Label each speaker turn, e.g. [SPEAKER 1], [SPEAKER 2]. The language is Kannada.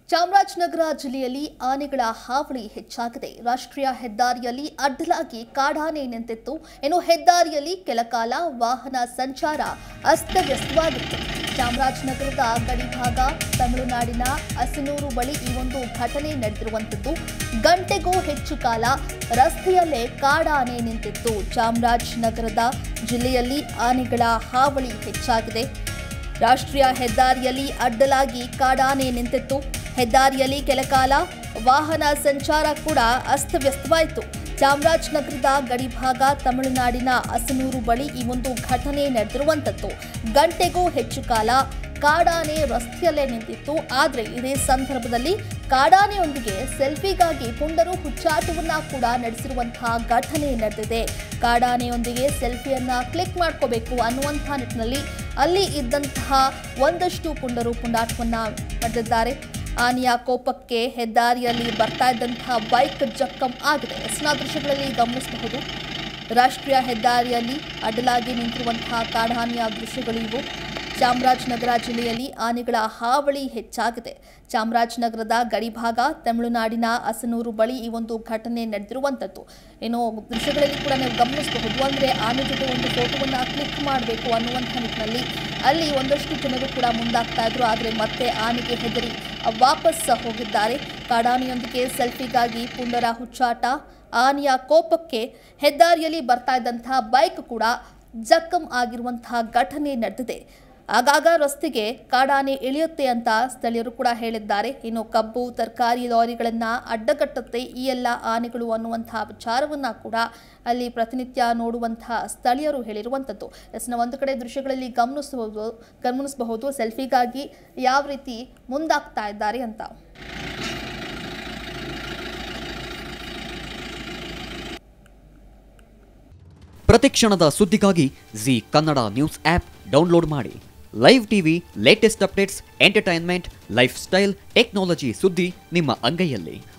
[SPEAKER 1] ಚಾಮರಾಜನಗರ ಜಿಲ್ಲೆಯಲ್ಲಿ ಆನೆಗಳ ಹಾವಳಿ ಹೆಚ್ಚಾಗಿದೆ ರಾಷ್ಟ್ರೀಯ ಹೆದ್ದಾರಿಯಲ್ಲಿ ಅಡ್ಡಲಾಗಿ ಕಾಡಾನೆ ನಿಂತಿತ್ತು ಇನ್ನು ಹೆದ್ದಾರಿಯಲ್ಲಿ ಕೆಲಕಾಲ ವಾಹನ ಸಂಚಾರ ಅಸ್ತವ್ಯಸ್ತವಾಗಿತ್ತು ಚಾಮರಾಜನಗರದ ಗಡಿಭಾಗ ತಮಿಳುನಾಡಿನ ಅಸನೂರು ಬಳಿ ಈ ಒಂದು ಘಟನೆ ನಡೆದಿರುವಂಥದ್ದು ಗಂಟೆಗೂ ಹೆಚ್ಚು ಕಾಲ ರಸ್ತೆಯಲ್ಲೇ ಕಾಡಾನೆ ನಿಂತಿತ್ತು ಚಾಮರಾಜನಗರದ ಜಿಲ್ಲೆಯಲ್ಲಿ ಆನೆಗಳ ಹಾವಳಿ ಹೆಚ್ಚಾಗಿದೆ ರಾಷ್ಟ್ರೀಯ ಹೆದ್ದಾರಿಯಲ್ಲಿ ಅಡ್ಡಲಾಗಿ ಕಾಡಾನೆ ನಿಂತಿತ್ತು ಹೆದ್ದಾರಿಯಲ್ಲಿ ಕೆಲಕಾಲ ವಾಹನ ಸಂಚಾರ ಕೂಡ ಅಸ್ತವ್ಯಸ್ತವಾಯಿತು ಚಾಮರಾಜನಗರದ ಗಡಿಭಾಗ ತಮಿಳುನಾಡಿನ ಅಸನೂರು ಬಳಿ ಈ ಒಂದು ಘಟನೆ ನಡೆದಿರುವಂಥದ್ದು ಗಂಟೆಗೂ ಹೆಚ್ಚು ಕಾಲ ಕಾಡಾನೆ ರಸ್ತೆಯಲ್ಲೇ ನಿಂತಿತ್ತು ಆದರೆ ಇದೇ ಸಂದರ್ಭದಲ್ಲಿ ಕಾಡಾನೆಯೊಂದಿಗೆ ಸೆಲ್ಫಿಗಾಗಿ ಪುಂಡರು ಹುಚ್ಚಾಟವನ್ನ ಕೂಡ ನಡೆಸಿರುವಂತಹ ಘಟನೆ ನಡೆದಿದೆ ಕಾಡಾನೆಯೊಂದಿಗೆ ಸೆಲ್ಫಿಯನ್ನ ಕ್ಲಿಕ್ ಮಾಡ್ಕೋಬೇಕು ಅನ್ನುವಂಥ ನಿಟ್ಟಿನಲ್ಲಿ ಅಲ್ಲಿ ಇದ್ದಂತಹ ಒಂದಷ್ಟು ಪುಂಡರು ಪುಂಡಾಟವನ್ನ ನಡೆದಿದ್ದಾರೆ ಆನೆಯ ಕೋಪಕ್ಕೆ ಹೆದ್ದಾರಿಯಲ್ಲಿ ಬರ್ತಾ ಇದ್ದಂತಹ ಬೈಕ್ ಜಖಂ ಆಗಿದೆ ಎಸ್ನ ದೃಶ್ಯಗಳಲ್ಲಿ ಗಮನಿಸಬಹುದು ರಾಷ್ಟ್ರೀಯ ಹೆದ್ದಾರಿಯಲ್ಲಿ ಅಡ್ಡಲಾಗಿ ನಿಂತಿರುವಂತಹ ಕಾಡಾನೆಯ ದೃಶ್ಯಗಳು ಇವು ಚಾಮರಾಜನಗರ ಜಿಲ್ಲೆಯಲ್ಲಿ ಆನೆಗಳ ಹಾವಳಿ ಹೆಚ್ಚಾಗಿದೆ ಚಾಮರಾಜನಗರದ ಗಡಿಭಾಗ ತಮಿಳುನಾಡಿನ ಅಸನೂರು ಬಳಿ ಈ ಒಂದು ಘಟನೆ ನಡೆದಿರುವಂಥದ್ದು ಏನು ದೃಶ್ಯಗಳಲ್ಲಿ ಕೂಡ ನೀವು ಗಮನಿಸಬಹುದು ಅಂದರೆ ಆನೆ ಜೊತೆ ಒಂದು ಫೋಟೋವನ್ನು ಕ್ಲಿಕ್ ಮಾಡಬೇಕು ಅನ್ನುವಂಥ ನಿಟ್ಟಿನಲ್ಲಿ ಅಲ್ಲಿ ಒಂದಷ್ಟು ಜನರು ಕೂಡ ಮುಂದಾಗ್ತಾ ಇದ್ರು ಆದರೆ ಮತ್ತೆ ಆನೆಗೆ ಹೆದರಿ ವಾಪಸ್ ಹೋಗಿದ್ದಾರೆ ಕಾಡಾನೆಯೊಂದಿಗೆ ಸೆಲ್ಫಿಗಾಗಿ ಪುಂಡರ ಹುಚ್ಚಾಟ ಆನೆಯ ಕೋಪಕ್ಕೆ ಹೆದ್ದಾರಿಯಲ್ಲಿ ಬರ್ತಾ ಇದ್ದಂತಹ ಬೈಕ್ ಕೂಡ ಜಖಂ ಆಗಿರುವಂತಹ ಘಟನೆ ನಡೆದಿದೆ ಆಗಾಗ ರಸ್ತೆಗೆ ಕಾಡಾನೆ ಇಳಿಯುತ್ತೆ ಅಂತ ಸ್ಥಳೀಯರು ಕೂಡ ಹೇಳಿದ್ದಾರೆ ಇನ್ನು ಕಬ್ಬು ತರಕಾರಿ ಲಾರಿಗಳನ್ನು ಅಡ್ಡಗಟ್ಟುತ್ತೆ ಈ ಎಲ್ಲ ಆನೆಗಳು ಅನ್ನುವಂತಹ ವಿಚಾರವನ್ನ ಕೂಡ ಅಲ್ಲಿ ಪ್ರತಿನಿತ್ಯ ನೋಡುವಂತಹ ಸ್ಥಳೀಯರು ಹೇಳಿರುವಂಥದ್ದು ಎಸ್ನ ಒಂದು ಕಡೆ ದೃಶ್ಯಗಳಲ್ಲಿ ಗಮನಿಸಬಹುದು ಗಮನಿಸಬಹುದು ಸೆಲ್ಫಿಗಾಗಿ ಯಾವ ರೀತಿ ಮುಂದಾಗ್ತಾ ಇದ್ದಾರೆ ಅಂತ
[SPEAKER 2] ಪ್ರತಿಕ್ಷಣದ ಸುದ್ದಿಗಾಗಿ Zee Kannada news app download ಮಾಡಿ live TV latest updates entertainment lifestyle technology ಸುದ್ದಿ ನಿಮ್ಮ ಅಂಗೈಯಲ್ಲಿ